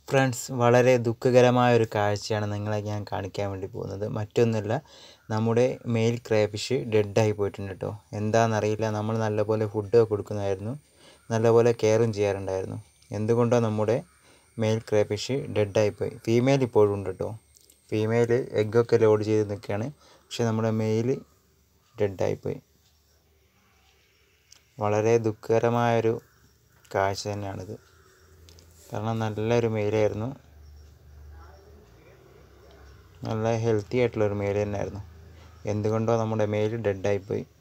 friends വളരെ ദുഃഖകരമായ ഒരു കാഴ്ചയാണ് നിങ്ങളെ ഞാൻ കാണിക്കാൻ വേണ്ടി പോകുന്നത് മറ്റൊന്നുമല്ല നമ്മുടെ മെയിൽ ക്രേഫിഷ് ഡെഡായി പോയിട്ടുണ്ട് കേട്ടോ എന്താണെന്നറിയില്ല നമ്മൾ നല്ലപോലെ ഫുഡ് കൊടുക്കുന്നതായിരുന്നു നല്ലപോലെ കെയറും ചെയ്യാറുണ്ടായിരുന്നു എന്തുകൊണ്ടോ നമ്മുടെ മെയിൽ ക്രേഫിഷ് ഡെഡായിപ്പോയി ഫീമെയിൽ ഇപ്പോഴും ഉണ്ട് കേട്ടോ ഫീമെയിൽ എഗ്ഗൊക്കെ ലോഡ് ചെയ്ത് നിൽക്കുകയാണ് പക്ഷേ നമ്മുടെ മെയിൽ ഡെഡായിപ്പോയി വളരെ ദുഃഖകരമായൊരു കാഴ്ച തന്നെയാണിത് കാരണം നല്ലൊരു മെയിലായിരുന്നു നല്ല ഹെൽത്തി ആയിട്ടുള്ളൊരു മെയിൽ തന്നെയായിരുന്നു എന്തുകൊണ്ടോ നമ്മുടെ മെയിൽ ഡെഡായിപ്പോയി